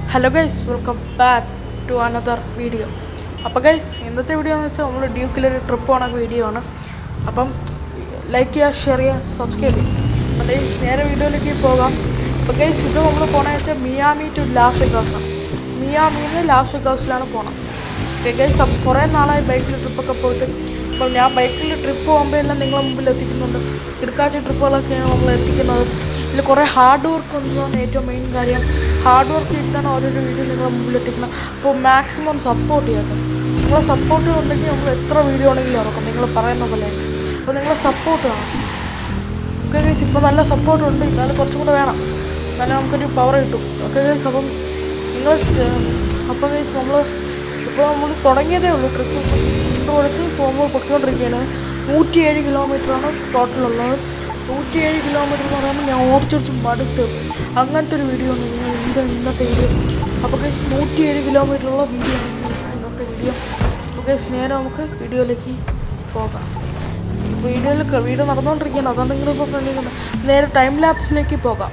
hello guys welcome back to another video അപ്പോൾ guys ഇന്നത്തെ video എന്ന് വെച്ചാൽ നമ്മൾ ഡ്യൂക്കിലൊരു ട്രിപ്പ് പോണ വീഡിയോ ആണ് അപ്പം ലൈക്ക് ചെയ്യുക ഷെയർ ചെയ്യുക സബ്സ്ക്രൈബ് ചെയ്യുക അപ്പോൾ ഗൈസ് നേരെ വീഡിയോയിലേക്ക് പോകാം അപ്പോൾ ഗൈസ് ഇത് നമ്മൾ പോകണമെന്ന് വെച്ചാൽ മിയാമി ടു ലാസ് വെഗാസാണ് മിയാമിന്ന് ലാസ് വെഗാസിലാണ് പോകണം ഓക്കെ ഗൈസ് അപ്പം കുറേ നാളായി ബൈക്കിൽ ട്രിപ്പൊക്കെ പോയിട്ട് അപ്പോൾ ഞാൻ ബൈക്കിൽ ട്രിപ്പ് പോകുമ്പോൾ എല്ലാം നിങ്ങളെ മുമ്പിൽ എത്തിക്കുന്നുണ്ട് കിടക്കാച്ച ട്രിപ്പുകളൊക്കെയാണ് നമ്മൾ എത്തിക്കുന്നത് ഇതിൽ കുറേ ഹാർഡ് വർക്ക് എന്നതാണ് ഏറ്റവും മെയിൻ കാര്യം ഹാർഡ് വർക്ക് ചെയ്തിട്ടാണ് ഓരോരോ വീഡിയോ നിങ്ങളെ മുമ്പിൽ എത്തിക്കുന്നത് അപ്പോൾ മാക്സിമം സപ്പോർട്ട് ചെയ്യാത്ത നിങ്ങളെ സപ്പോർട്ട് ഉണ്ടെങ്കിൽ നമ്മൾ എത്ര വീഡിയോ ആണെങ്കിലും ഇറക്കും നിങ്ങൾ പറയുന്ന പോലെ അപ്പോൾ നിങ്ങളെ സപ്പോർട്ട് വേണം ഓക്കെ ഗൈസ് ഇപ്പോൾ നല്ല സപ്പോർട്ട് ഉണ്ട് എന്നാലും കുറച്ചും കൂടെ വേണം എന്നാലും നമുക്കൊരു പവർ കിട്ടും ഓക്കെ ഗൈസ് അപ്പം നിങ്ങൾ അപ്പോൾ ഗൈസ് നമ്മൾ ഇപ്പോൾ നമ്മൾ തുടങ്ങിയതേ ഉള്ളൂ ട്രിപ്പ് ട്രിപ്പ് കൊടുത്ത് പോകുമ്പോൾ പൊട്ടിക്കൊണ്ടിരിക്കുകയാണ് നൂറ്റിയേഴ് കിലോമീറ്ററാണ് ടോട്ടൽ ഉള്ളത് നൂറ്റിയേഴ് കിലോമീറ്റർ എന്ന് പറയുമ്പോൾ ഞാൻ ഓടിച്ചോടിച്ച് മടുത്ത് അങ്ങനത്തെ ഒരു വീഡിയോ ആണ് നിങ്ങൾ ഇത് ഇന്നത്തെ വീഡിയോ അപ്പോൾ ഗൈസ് നൂറ്റിയേഴ് കിലോമീറ്ററുള്ള വീഡിയോ ആണ് ഗൈസ് ഇന്നത്തെ വീഡിയോ അപ്പോൾ ഗൈസ് നേരെ നമുക്ക് വീഡിയോയിലേക്ക് പോകാം വീഡിയോയിൽ വീഡിയോ നടന്നുകൊണ്ടിരിക്കുകയാണ് അതാണ് നിങ്ങളിപ്പോൾ ഫ്രണ്ടിൽ നേരെ ടൈം ലാപ്സിലേക്ക് പോകാം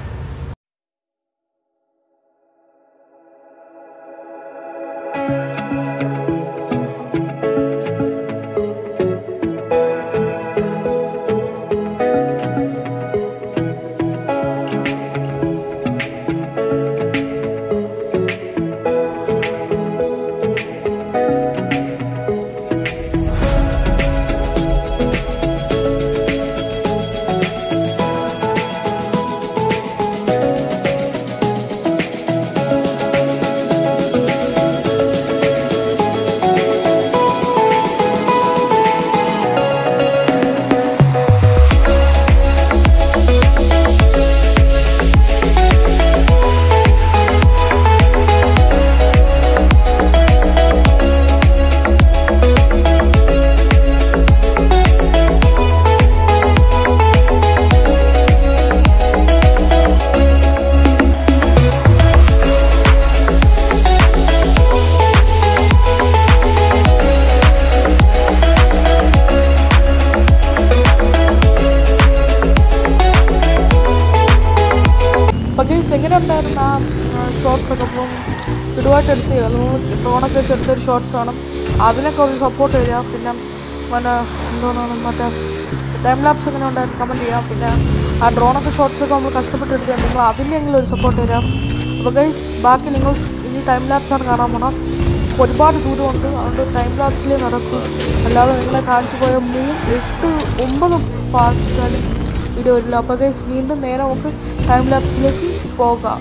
അപ്പോൾ ഗൈസ് എങ്ങനെ ഉണ്ടായിരുന്നു ആ ഷോർട്സ് ഒക്കെ അപ്പം ഒരുപാട് എടുത്ത് നമ്മൾ ഡ്രോണൊക്കെ വെച്ച് എടുത്തൊരു ഷോർട്സ് ആണ് അതിനൊക്കെ ഒരു സപ്പോർട്ട് ചെയ്യുക പിന്നെ പിന്നെ എന്തോന്നാണ് മറ്റേ ടൈം ലാപ്സ് എങ്ങനെ ഉണ്ടായിരുന്നു കമൻറ്റ് ചെയ്യാം പിന്നെ ആ ഡ്രോണൊക്കെ ഷോർട്സ് ഒക്കെ നമ്മൾ കഷ്ടപ്പെട്ട് എടുക്കുക നിങ്ങൾ അതിനെങ്കിലും ഒരു സപ്പോർട്ട് തരാം അപ്പോൾ ഗൈസ് ബാക്കി നിങ്ങൾ ഇനി ടൈം ലാപ്സാണ് കാണാൻ പോകണം ഒരുപാട് ദൂരമുണ്ട് അതുകൊണ്ട് ടൈം ലാപ്സിലേ നടക്കും അല്ലാതെ നിങ്ങളെ കാണിച്ചു പോയ മൂന്ന് എട്ട് ഒമ്പത് പാർട്ടിക്കാലും വീഡിയോ വരില്ല അപ്പോൾ ഗൈസ് വീണ്ടും നേരെ നമുക്ക് ടൈം ലാപ്സിലേക്ക് പോകാം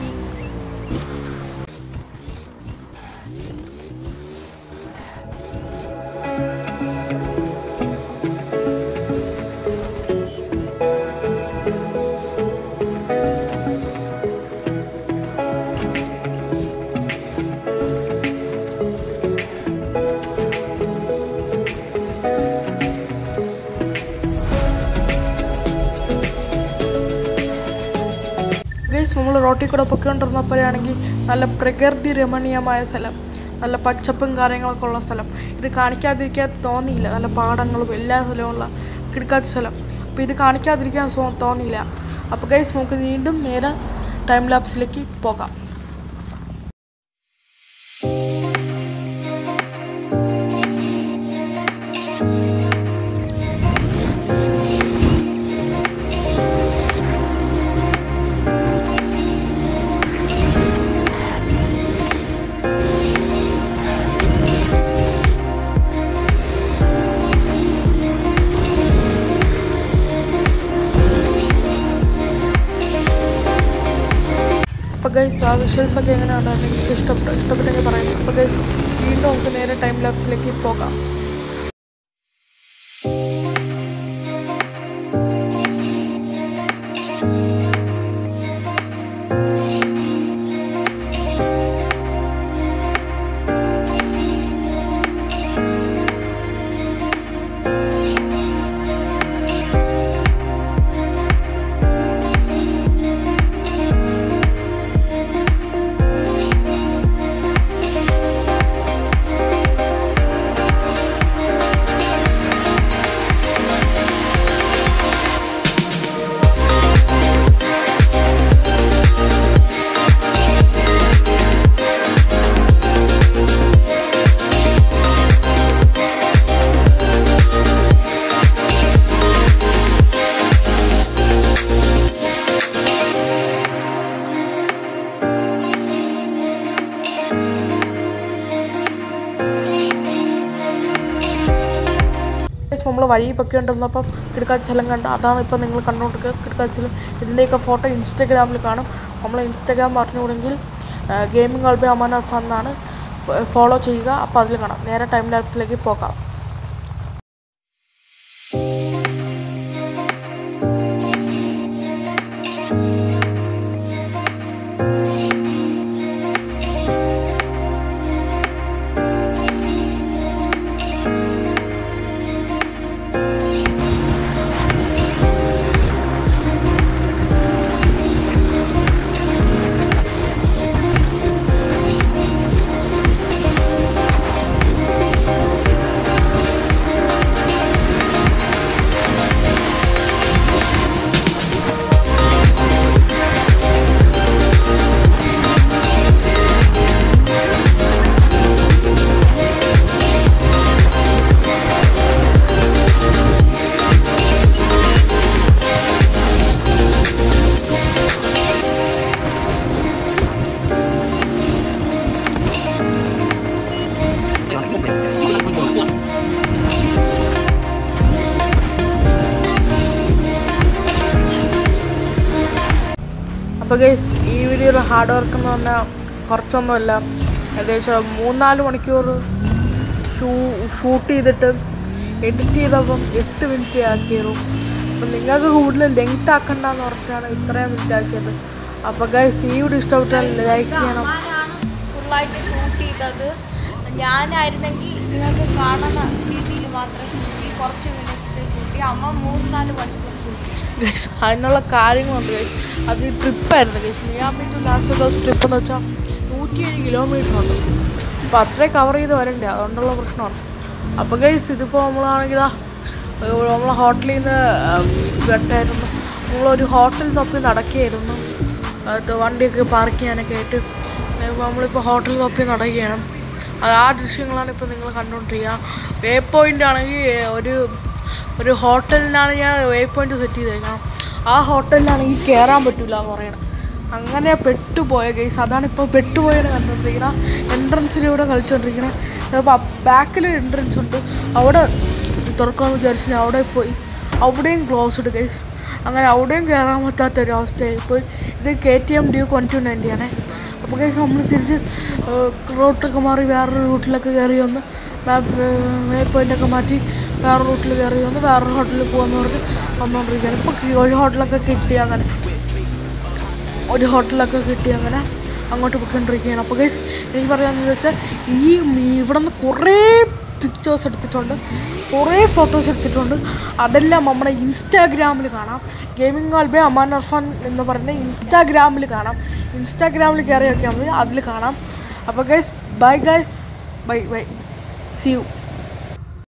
ഗൈസ് നമ്മൾ റോട്ടിൽ കൂടെ പൊയ്ക്കൊണ്ടിരുന്നപ്പോഴാണെങ്കിൽ നല്ല പ്രകൃതി രമണീയമായ സ്ഥലം നല്ല പച്ചപ്പും കാര്യങ്ങളൊക്കെ ഉള്ള സ്ഥലം ഇത് കാണിക്കാതിരിക്കാൻ തോന്നിയില്ല നല്ല പാടങ്ങളും എല്ലാ സ്ഥലമുള്ള കിടക്കാത്ത സ്ഥലം അപ്പോൾ ഇത് കാണിക്കാതിരിക്കാൻ സോ തോന്നിയില്ല അപ്പോൾ ഗൈസ് നമുക്ക് വീണ്ടും നേരെ ടൈം ലാപ്സിലേക്ക് പോകാം അപ്പോൾ ഗൈസ് ആ വിഷ്വൽസ് ഒക്കെ എങ്ങനെ ഉണ്ടായിരുന്നു എനിക്ക് ഇഷ്ടപ്പെട്ടു ഇഷ്ടപ്പെട്ടെങ്കിൽ പറയാം അപ്പോൾ ഗൈസ് വീണ്ടും നമുക്ക് നേരെ ടൈം ലാപ്സിലേക്ക് പോകാം വഴി പൊക്കിക്കൊണ്ടിരുന്നപ്പം കിടക്കാച്ചലം കണ്ട് അതാണ് ഇപ്പോൾ നിങ്ങൾ കണ്ടുകൊണ്ടിരിക്കുന്നത് കിടക്കാച്ചലം ഇതിൻ്റെയൊക്കെ ഫോട്ടോ ഇൻസ്റ്റാഗ്രാമിൽ കാണും നമ്മൾ ഇൻസ്റ്റാഗ്രാം അറിഞ്ഞുകൂടെങ്കിൽ ഗെയിമിംഗ് ആൾബേ അമാന ഫന്നാണ് ഫോളോ ചെയ്യുക അപ്പോൾ അതിൽ കാണാം നേരെ ടൈം ലാപ്സിലേക്ക് പോകാം അപ്പോൾ ഗൈസ് ഈ വീഡിയോയുടെ ഹാർഡ് വർക്ക് എന്ന് പറഞ്ഞാൽ കുറച്ചൊന്നുമല്ല ഏകദേശം മൂന്നാല് മണിക്കൂർ ഷൂ ഷൂട്ട് ചെയ്തിട്ട് എഡിറ്റ് ചെയ്തപ്പം എട്ട് മിനിറ്റ് ആക്കിയിരുന്നു അപ്പം നിങ്ങൾക്ക് കൂടുതൽ ലെങ്ത് ആക്കണ്ടെന്ന് പറഞ്ഞാണ് ഇത്രയും മിനിറ്റ് ആക്കിയത് അപ്പോൾ ഗൈസ് ഈ വീഡിയോ ഇഷ്ടപ്പെട്ടാൽ ലൈക്ക് ചെയ്യണം ഫുള്ളായിട്ട് ഷൂട്ട് ചെയ്തത് ഞാനായിരുന്നെങ്കിൽ നിങ്ങൾക്ക് കാണുന്ന രീതിയിൽ മാത്രമേ ഷൂട്ട് ചെയ്യും കുറച്ച് മിനിറ്റ്സ് ഷൂട്ട് ചെയ്യും അമ്മ മൂന്ന് നാല് മണിക്കൂർ ഷൂട്ട് ചെയ്യും ഗൈസ് അതിനുള്ള കാര്യങ്ങളുണ്ട് ഗൈസ് അത് ട്രിപ്പായിരുന്നു ഗൈസ് മിയാമി ടു ലാസ്റ്റ് ദിവസം ട്രിപ്പ് എന്ന് വെച്ചാൽ നൂറ്റിയേഴ് കിലോമീറ്റർ ഉണ്ട് അപ്പോൾ അത്രയും കവർ ചെയ്ത് വരണ്ടേ അതുകൊണ്ടുള്ള പ്രശ്നമാണ് അപ്പോൾ ഗൈസ് ഇതിപ്പോൾ നമ്മളാണെങ്കിൽ നമ്മളെ ഹോട്ടലിൽ നിന്ന് വെട്ടായിരുന്നു നമ്മളൊരു ഹോട്ടൽ തപ്പി നടക്കുകയായിരുന്നു അത് വണ്ടിയൊക്കെ പാർക്ക് ചെയ്യാനൊക്കെ ആയിട്ട് ഇപ്പം നമ്മളിപ്പോൾ ഹോട്ടൽ തപ്പി നടക്കുകയാണ് അത് ആ ദൃശ്യങ്ങളാണ് ഇപ്പോൾ നിങ്ങൾ കണ്ടുകൊണ്ടിരിക്കുക വേ പോയിൻ്റ് ആണെങ്കിൽ ഒരു ഒരു ഹോട്ടലിനാണ് ഞാൻ വേ പോയിന്റ് സെറ്റ് ചെയ്തേക്കണം ആ ഹോട്ടലിലാണെങ്കിൽ കയറാൻ പറ്റില്ല എന്ന് പറയണം അങ്ങനെ പെട്ടുപോയ കേസ് അതാണ് ഇപ്പോൾ പെട്ടുപോയാണ് കണ്ടുകൊണ്ടിരിക്കുന്നത് എൻട്രൻസിലൂടെ കളിച്ചുകൊണ്ടിരിക്കുന്നത് ചിലപ്പോൾ ബാക്കിൽ എൻട്രൻസ് ഉണ്ട് അവിടെ തുറക്കാമെന്ന് വിചാരിച്ചു ഞാൻ അവിടെ പോയി അവിടെയും ക്ലോസ് ഉണ്ട് കേസ് അങ്ങനെ അവിടെയും കയറാൻ പറ്റാത്ത ഒരു അവസ്ഥയായി പോയി ഇത് K T M Duke one two ninety ആണ് അപ്പോൾ കേസ് നമ്മൾ തിരിച്ച് റൂട്ടൊക്കെ മാറി വേറൊരു റൂട്ടിലൊക്കെ കയറി വന്ന് മാപ്പ് വേ പോയിൻ്റൊക്കെ മാറ്റി വേറെ റൂട്ടിൽ കയറി വന്ന് വേറൊരു ഹോട്ടലിൽ പോകാമെന്ന് പറഞ്ഞ് വന്നുകൊണ്ടിരിക്കുകയാണ് ഇപ്പോൾ ഒരു ഹോട്ടലൊക്കെ കിട്ടി അങ്ങനെ ഒരു ഹോട്ടലൊക്കെ കിട്ടി അങ്ങനെ അങ്ങോട്ട് പോയിക്കൊണ്ടിരിക്കുകയാണ് അപ്പോൾ ഗൈസ് എനിക്ക് പറയാമെന്ന് വെച്ചാൽ ഈ ഇവിടെ നിന്ന് കുറേ പിക്ചേഴ്സ് എടുത്തിട്ടുണ്ട് കുറേ ഫോട്ടോസ് എടുത്തിട്ടുണ്ട് അതെല്ലാം നമ്മുടെ ഇൻസ്റ്റാഗ്രാമിൽ കാണാം ഗെയിമിംഗ് ആൽബേ അമാൻ അർഫാൻ എന്ന് പറയുന്ന ഇൻസ്റ്റാഗ്രാമിൽ കാണാം ഇൻസ്റ്റാഗ്രാമിൽ കയറി നോക്കിയാൽ മതി അതിൽ കാണാം അപ്പോൾ guys bye guys bye bye see U